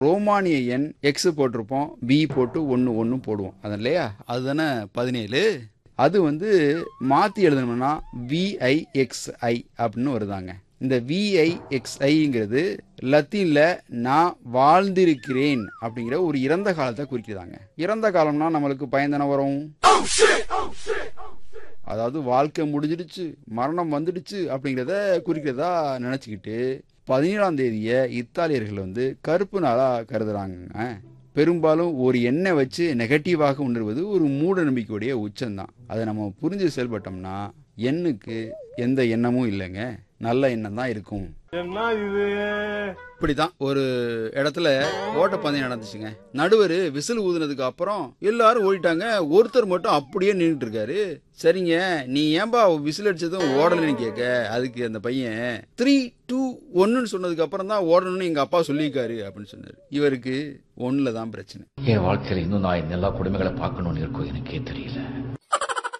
ரோமானிய எண் எக்ஸ் போட்டிருப்போம் பி போட்டு ஒன்று ஒன்று போடுவோம் அது இல்லையா அதுதானே பதினேழு அது வந்து மாற்றி எழுதணும்னா விஐஎக்ஸ்ஐ அப்படின்னு வருதாங்க இந்த விஐஎக்ஸ்ஐங்கிறது லத்தீனில் நான் வாழ்ந்திருக்கிறேன் அப்படிங்கிற ஒரு இறந்த காலத்தை குறிக்குதாங்க இறந்த காலம்னா நம்மளுக்கு பயந்தன வரும் அதாவது வாழ்க்கை முடிஞ்சிடுச்சு மரணம் வந்துடுச்சு அப்படிங்கிறத குறிக்கிறதா நினச்சிக்கிட்டு பதினேழாம் தேதியை இத்தாலியர்கள் வந்து கருப்பு நாளாக கருதுறாங்க பெரும்பாலும் ஒரு எண்ணெய் வச்சு நெகட்டிவாக உணர்வது ஒரு மூட நம்பிக்கையுடைய உச்சம்தான் அதை நம்ம புரிஞ்சு செயல்பட்டோம்னா எண்ணுக்கு எந்த எண்ணமும் இல்லைங்க நல்ல எண்ணம் தான் இருக்கும் என்ன இது இப்படிதான் ஒரு இடத்துல ஓட்டப்பந்தயம் நடந்துச்சுங்க நடுவர் விசில் ஊதுனதுக்கு அப்புறம் எல்லாரும் ஓடிட்டாங்க ஒருத்தர் மட்டும் அப்படியே நின்றுட்டு இருக்காரு சரிங்க நீ ஏன்பா விசில் அடிச்சதும் ஓடலன்னு கேட்க அதுக்கு அந்த பையன் த்ரீ டூ ஒன்னுன்னு சொன்னதுக்கு அப்புறம் தான் ஓடணும்னு எங்க அப்பா சொல்லியிருக்காரு அப்படின்னு சொன்னாரு இவருக்கு ஒண்ணுல தான் பிரச்சனை என் வாழ்க்கையில இன்னும் நான் இந்த எல்லா கொடுமைகளை பார்க்கணும்னு இருக்கோ எனக்கே தெரியல